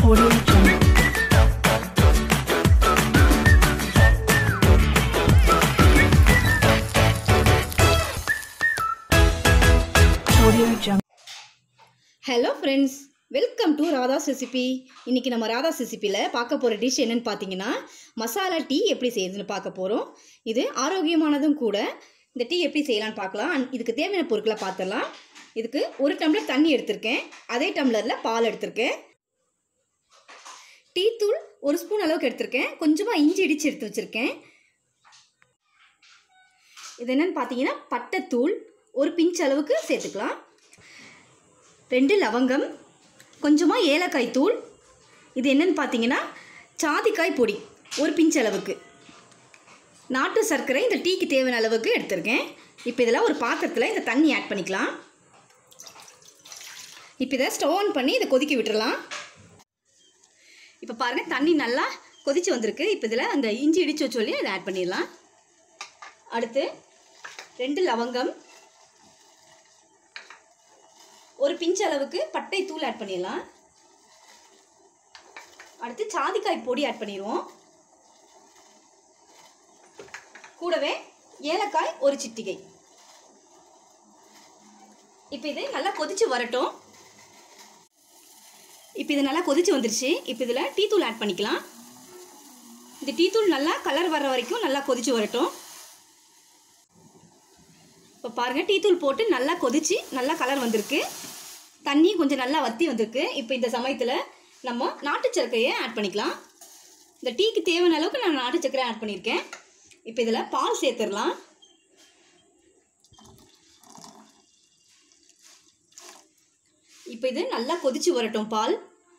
Audio Jungle. Audio Jungle. Hello friends welcome to Radha's recipe இன்றைக்கி நம்ம ராதாஸ் ரெசிப்பியில் பார்க்க போகிற டிஷ் என்னன்னு பார்த்தீங்கன்னா மசாலா டீ எப்படி செய்யுதுன்னு பார்க்க போகிறோம் இது ஆரோக்கியமானதும் கூட இந்த டீ எப்படி செய்யலாம்னு பார்க்கலாம் அண்ட் இதுக்கு தேவையான பொருட்களை பார்த்துடலாம் இதுக்கு ஒரு டம்ளர் தண்ணி எடுத்திருக்கேன் அதே டம்ளரில் பால் எடுத்திருக்கேன் டீ தூள் ஒரு ஸ்பூன் அளவுக்கு எடுத்திருக்கேன் கொஞ்சமாக இஞ்சி இடித்து எடுத்து வச்சுருக்கேன் இது என்னன்னு பார்த்தீங்கன்னா பட்டைத்தூள் ஒரு பிஞ்ச் அளவுக்கு சேர்த்துக்கலாம் ரெண்டு லவங்கம் கொஞ்சமாக ஏலக்காய் தூள் இது என்னன்னு பார்த்தீங்கன்னா சாதிக்காய் பொடி ஒரு பிஞ்ச் அளவுக்கு நாட்டு சர்க்கரை இந்த டீக்கு தேவையான அளவுக்கு எடுத்திருக்கேன் இப்போ இதெல்லாம் ஒரு பாத்திரத்தில் இந்த தண்ணி ஆட் பண்ணிக்கலாம் இப்போ இதை ஸ்டவ் ஆன் பண்ணி இதை கொதிக்க விட்டுறலாம் இப்போ பாருங்கள் தண்ணி நல்லா கொதிச்சு வந்திருக்கு இப்போ இதில் அந்த இஞ்சி இடிச்சு வச்சு சொல்லி இதை ஆட் பண்ணிடலாம் அடுத்து ரெண்டு லவங்கம் ஒரு பிஞ்ச் அளவுக்கு பட்டை தூள் ஆட் பண்ணிடலாம் அடுத்து சாதிக்காய் பொடி ஆட் பண்ணிடுவோம் கூடவே ஏலக்காய் ஒரு சிட்டிகை இப்போ இது நல்லா கொதிச்சு வரட்டும் இப்போ இது நல்லா கொதிச்சு வந்துருச்சு இப்போ இதில் டீ தூள் ஆட் பண்ணிக்கலாம் இந்த டீ தூள் நல்லா கலர் வர்ற வரைக்கும் நல்லா கொதிச்சு வரட்டும் இப்போ பாருங்கள் டீ தூள் போட்டு நல்லா கொதிச்சு நல்லா கலர் வந்திருக்கு தண்ணி கொஞ்சம் நல்லா வத்தி வந்திருக்கு இப்போ இந்த சமயத்தில் நம்ம நாட்டு சர்க்கரையை ஆட் பண்ணிக்கலாம் இந்த டீக்கு தேவையான அளவுக்கு நான் நாட்டு சர்க்கரை ஆட் பண்ணியிருக்கேன் இப்போ இதில் பால் சேர்த்துடலாம் இப்போ இது நல்லா கொதிச்சு வரட்டும் பால்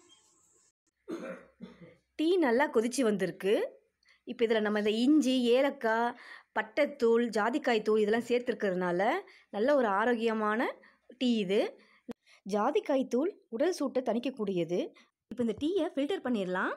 டீ நல்லா கொதிச்சு வந்திருக்கு இப்போ இதில் நம்ம இந்த இஞ்சி ஏலக்காய் பட்டைத்தூள் ஜாதிக்காய் தூள் இதெல்லாம் சேர்த்துருக்கிறதுனால நல்ல ஒரு ஆரோக்கியமான டீ இது ஜாதிக்காய் தூள் உடல் சூட்டை தணிக்கக்கூடியது இப்போ இந்த டீயை ஃபில்டர் பண்ணிடலாம்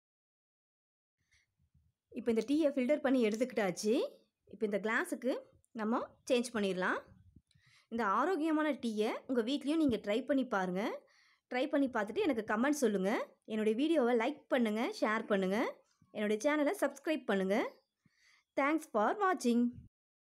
இப்போ இந்த டீயை ஃபில்டர் பண்ணி எடுத்துக்கிட்டாச்சு இப்போ இந்த கிளாஸுக்கு நம்ம சேஞ்ச் பண்ணிடலாம் இந்த ஆரோக்கியமான டீயை உங்கள் வீட்லேயும் நீங்கள் ட்ரை பண்ணி பாருங்கள் ட்ரை பண்ணி பார்த்துட்டு எனக்கு கமெண்ட் சொல்லுங்கள் என்னுடைய வீடியோவை லைக் பண்ணுங்கள் ஷேர் பண்ணுங்கள் என்னுடைய சேனலை சப்ஸ்கிரைப் பண்ணுங்கள் தேங்க்ஸ் ஃபார் வாட்சிங்